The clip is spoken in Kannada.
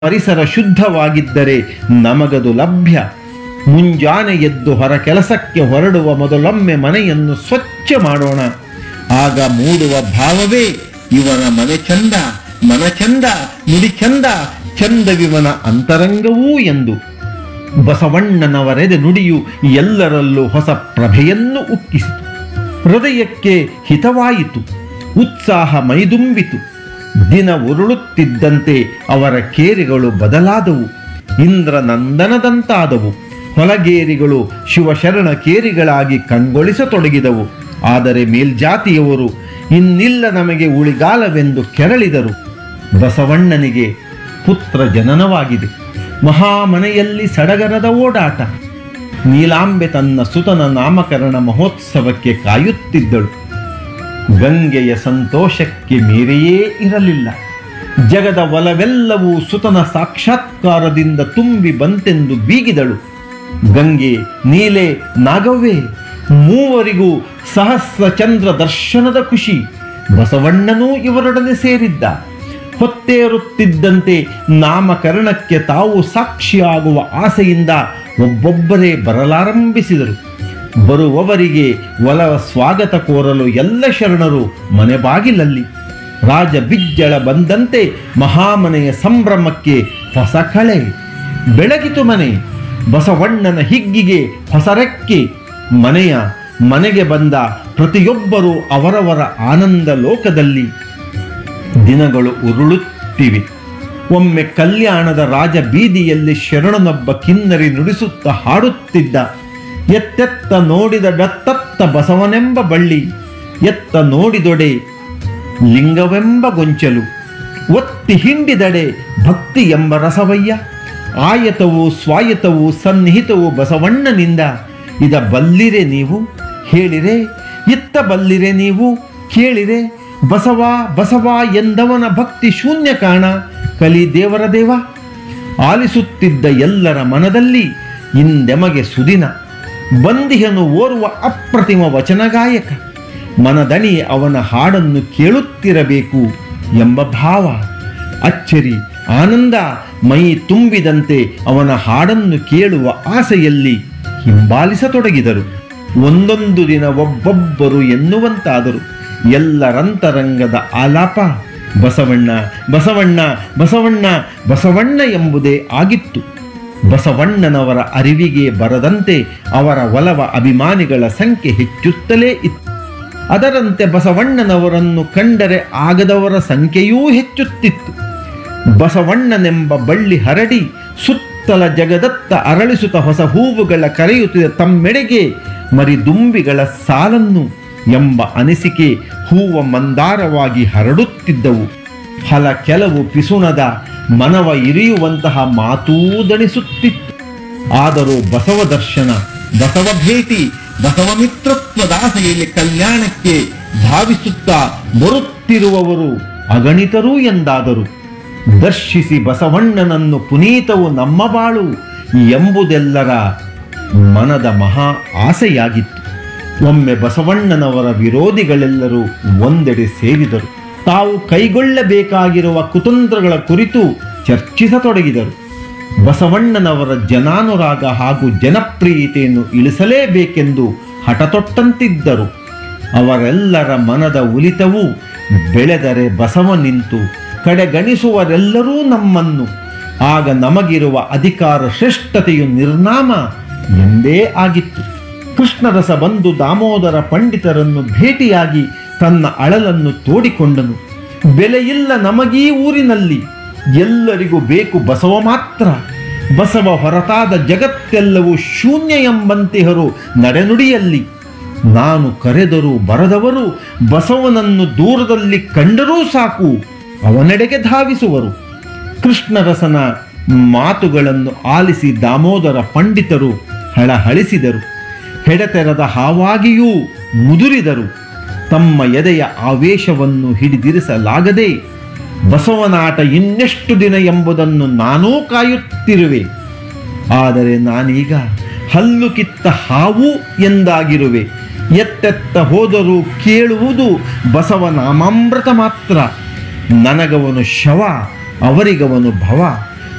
ಪರಿಸರ ಶುದ್ಧವಾಗಿದ್ದರೆ ನಮಗದು ಲಭ್ಯ ಮುಂಜಾನೆ ಎದ್ದು ಹೊರ ಕೆಲಸಕ್ಕೆ ಹೊರಡುವ ಮೊದಲೊಮ್ಮೆ ಮನೆಯನ್ನು ಸ್ವಚ್ಛ ಮಾಡೋಣ ಆಗ ಮೂಡುವ ಭಾವವೇ ಇವನ ಮನೆ ಚಂದ ಮನ ಚಂದ ನುಡಿ ಚಂದ ಚಂದವಿವನ ಅಂತರಂಗವೂ ಎಂದು ಬಸವಣ್ಣನವರೆದೆ ನುಡಿಯು ಎಲ್ಲರಲ್ಲೂ ಹೊಸ ಪ್ರಭೆಯನ್ನು ಉಕ್ಕಿಸಿತು ಹೃದಯಕ್ಕೆ ಹಿತವಾಯಿತು ಉತ್ಸಾಹ ಮೈದುಂಬಿತು ದಿನ ಉರುಳುತ್ತಿದ್ದಂತೆ ಅವರ ಕೇರಿಗಳು ಬದಲಾದವು ಇಂದ್ರ ನಂದನದಂತಾದವು ಹೊಲಗೇರಿಗಳು ಶಿವಶರಣ ಕೇರಿಗಳಾಗಿ ಕಂಗೊಳಿಸತೊಡಗಿದವು ಆದರೆ ಮೇಲ್ಜಾತಿಯವರು ಇನ್ನಿಲ್ಲ ನಮಗೆ ಉಳಿಗಾಲವೆಂದು ಕೆರಳಿದರು ಬಸವಣ್ಣನಿಗೆ ಪುತ್ರ ಜನನವಾಗಿದೆ ಮಹಾಮನೆಯಲ್ಲಿ ಸಡಗರದ ಓಡಾಟ ನೀಲಾಂಬೆ ತನ್ನ ಸುತನ ನಾಮಕರಣ ಮಹೋತ್ಸವಕ್ಕೆ ಕಾಯುತ್ತಿದ್ದಳು ಗಂಗೆಯ ಸಂತೋಷಕ್ಕೆ ಮೀರಿಯೇ ಇರಲಿಲ್ಲ ಜಗದ ಒಲವೆಲ್ಲವೂ ಸುತನ ಸಾಕ್ಷಾತ್ಕಾರದಿಂದ ತುಂಬಿ ಬಂತೆಂದು ಬೀಗಿದಳು ಗಂಗೆ ನೀಲೆ ನಾಗವ್ವೆ ಮೂವರಿಗೂ ಸಹಸ್ರ ಚಂದ್ರ ದರ್ಶನದ ಖುಷಿ ಬಸವಣ್ಣನೂ ಇವರೊಡನೆ ಸೇರಿದ್ದ ಹೊತ್ತೇರುತ್ತಿದ್ದಂತೆ ನಾಮಕರಣಕ್ಕೆ ತಾವು ಸಾಕ್ಷಿಯಾಗುವ ಆಸೆಯಿಂದ ಒಬ್ಬೊಬ್ಬರೇ ಬರಲಾರಂಭಿಸಿದರು ಬರುವವರಿಗೆ ಒಲವ ಸ್ವಾಗತ ಕೋರಲು ಎಲ್ಲ ಶರಣರು ಮನೆ ಬಾಗಿಲಲ್ಲಿ ರಾಜ ಬಿಜ್ಜಳ ಬಂದಂತೆ ಮಹಾಮನೆಯ ಸಂಭ್ರಮಕ್ಕೆ ಹೊಸ ಕಳೆ ಬೆಳಗಿತು ಮನೆ ಬಸವಣ್ಣನ ಹಿಗ್ಗಿಗೆ ಹೊಸರೆಕ್ಕೆ ಮನೆಯ ಮನೆಗೆ ಬಂದ ಪ್ರತಿಯೊಬ್ಬರೂ ಅವರವರ ಆನಂದ ಲೋಕದಲ್ಲಿ ದಿನಗಳು ಉರುಳುತ್ತಿವೆ ಒಮ್ಮೆ ಕಲ್ಯಾಣದ ರಾಜ ಬೀದಿಯಲ್ಲಿ ಶರಣನೊಬ್ಬ ಕಿನ್ನರಿ ನುಡಿಸುತ್ತಾ ಹಾಡುತ್ತಿದ್ದ ಎತ್ತೆತ್ತ ನೋಡಿದ ಡತ್ತತ್ತ ಬಸವನೆಂಬ ಬಳ್ಳಿ ಎತ್ತ ನೋಡಿದೊಡೆ ಲಿಂಗವೆಂಬ ಗೊಂಚಲು ಒತ್ತಿ ಹಿಂಡಿದಡೆ ಭಕ್ತಿ ಎಂಬ ರಸವಯ್ಯ ಆಯತವು ಸ್ವಾಯತವು ಸನ್ನಿಹಿತವು ಬಸವಣ್ಣನಿಂದ ಇದ ಬಲ್ಲಿರೆ ನೀವು ಹೇಳಿರೆ ಇತ್ತ ಬಲ್ಲಿರೆ ನೀವು ಕೇಳಿರೆ ಬಸವ ಬಸವ ಎಂದವನ ಭಕ್ತಿ ಶೂನ್ಯ ಕಾಣ ಕಲಿ ದೇವರ ದೇವ ಆಲಿಸುತ್ತಿದ್ದ ಎಲ್ಲರ ಮನದಲ್ಲಿ ಇಂದೆಮಗೆ ಸುದಿನ ಬಂದಿಹನು ಓರ್ವ ಅಪ್ರತಿಮ ವಚನಗಾಯಕ ಮನದಣಿ ಅವನ ಹಾಡನ್ನು ಕೇಳುತ್ತಿರಬೇಕು ಎಂಬ ಭಾವ ಅಚ್ಚರಿ ಆನಂದ ಮೈ ತುಂಬಿದಂತೆ ಅವನ ಹಾಡನ್ನು ಕೇಳುವ ಆಸೆಯಲ್ಲಿ ಹಿಂಬಾಲಿಸತೊಡಗಿದರು ಒಂದೊಂದು ದಿನ ಒಬ್ಬೊಬ್ಬರು ಎನ್ನುವಂತಾದರು ಎಲ್ಲರಂತರಂಗದ ಆಲಾಪ ಬಸವಣ್ಣ ಬಸವಣ್ಣ ಬಸವಣ್ಣ ಬಸವಣ್ಣ ಎಂಬುದೇ ಆಗಿತ್ತು ಬಸವಣ್ಣನವರ ಅರಿವಿಗೆ ಬರದಂತೆ ಅವರ ಒಲವ ಅಭಿಮಾನಿಗಳ ಸಂಖ್ಯೆ ಹೆಚ್ಚುತ್ತಲೇ ಇತ್ತು ಅದರಂತೆ ಬಸವಣ್ಣನವರನ್ನು ಕಂಡರೆ ಆಗದವರ ಸಂಖ್ಯೆಯೂ ಹೆಚ್ಚುತ್ತಿತ್ತು ಬಸವಣ್ಣನೆಂಬ ಬಳ್ಳಿ ಹರಡಿ ಸುತ್ತಲ ಜಗದತ್ತ ಅರಳಿಸುತ್ತ ಹೊಸ ಹೂವುಗಳ ಕರೆಯುತ್ತಿದ್ದ ತಮ್ಮೆಡೆಗೆ ಮರಿದುಂಬಿಗಳ ಸಾಲನ್ನು ಎಂಬ ಅನಿಸಿಕೆ ಹೂವ ಮಂದಾರವಾಗಿ ಹರಡುತ್ತಿದ್ದವು ಫಲ ಕೆಲವು ಪಿಸುಣದ ಮನವ ಇರಿಯುವಂತಹ ಮಾತೂ ದಣಿಸುತ್ತಿತ್ತು ಆದರೂ ಬಸವ ದರ್ಶನ ಬಸವ ಭೇಟಿ ಬಸವ ಮಿತ್ರತ್ವದ ಆಸೆಯಲ್ಲಿ ಕಲ್ಯಾಣಕ್ಕೆ ಧಾವಿಸುತ್ತಾ ಬರುತ್ತಿರುವವರು ಅಗಣಿತರು ಎಂದಾದರು ದರ್ಶಿಸಿ ಬಸವಣ್ಣನನ್ನು ಪುನೀತವು ನಮ್ಮ ಬಾಳು ಎಂಬುದೆಲ್ಲರ ಮನದ ಮಹಾ ಆಸೆಯಾಗಿತ್ತು ಒಮ್ಮೆ ಬಸವಣ್ಣನವರ ವಿರೋಧಿಗಳೆಲ್ಲರೂ ಒಂದೆಡೆ ಸೇರಿದರು ತಾವು ಕೈಗೊಳ್ಳಬೇಕಾಗಿರುವ ಕುತಂತ್ರಗಳ ಕುರಿತು ಚರ್ಚಿಸತೊಡಗಿದರು ಬಸವಣ್ಣನವರ ಜನಾನುರಾಗ ಹಾಗೂ ಜನಪ್ರಿಯತೆಯನ್ನು ಇಳಿಸಲೇಬೇಕೆಂದು ಹಠತೊಟ್ಟಂತಿದ್ದರು ಅವರೆಲ್ಲರ ಮನದ ಉಲಿತವು ಬೆಳೆದರೆ ಬಸವ ನಿಂತು ಕಡೆಗಣಿಸುವರೆಲ್ಲರೂ ನಮ್ಮನ್ನು ಆಗ ನಮಗಿರುವ ಅಧಿಕಾರ ಶ್ರೇಷ್ಠತೆಯು ನಿರ್ನಾಮ ಎಂದೇ ಆಗಿತ್ತು ಕೃಷ್ಣರಸ ಬಂದು ದಾಮೋದರ ಪಂಡಿತರನ್ನು ಭೇಟಿಯಾಗಿ ತನ್ನ ಅಳಲನ್ನು ತೋಡಿಕೊಂಡನು ಬೆಲೆಯಿಲ್ಲ ನಮಗೀ ಊರಿನಲ್ಲಿ ಎಲ್ಲರಿಗೂ ಬೇಕು ಬಸವ ಮಾತ್ರ ಬಸವ ಹೊರತಾದ ಜಗತ್ತೆಲ್ಲವೂ ಶೂನ್ಯ ಎಂಬಂತಿಹರು ನಡೆನುಡಿಯಲ್ಲಿ ನಾನು ಕರೆದರೂ ಬರದವರು ಬಸವನನ್ನು ದೂರದಲ್ಲಿ ಕಂಡರೂ ಸಾಕು ಅವನೆಡೆಗೆ ಧಾವಿಸುವರು ಕೃಷ್ಣರಸನ ಮಾತುಗಳನ್ನು ಆಲಿಸಿ ದಾಮೋದರ ಪಂಡಿತರು ಹಳಹಳಿಸಿದರು ಹೆಡತೆರದ ಹಾವಾಗಿಯೂ ಮುದುರಿದರು ತಮ್ಮ ಎದೆಯ ಆವೇಶವನ್ನು ಹಿಡಿದಿರಿಸಲಾಗದೆ ಬಸವನಾಟ ಇನ್ನೆಷ್ಟು ದಿನ ಎಂಬುದನ್ನು ನಾನೂ ಕಾಯುತ್ತಿರುವೆ ಆದರೆ ನಾನೀಗ ಹಲ್ಲು ಕಿತ್ತ ಹಾವು ಎಂದಾಗಿರುವೆ ಎತ್ತೆತ್ತ ಹೋದರೂ ಕೇಳುವುದು ಬಸವ ನಾಮಾಮೃತ ಮಾತ್ರ ನನಗವನು ಶವ ಅವರಿಗವನು ಭವ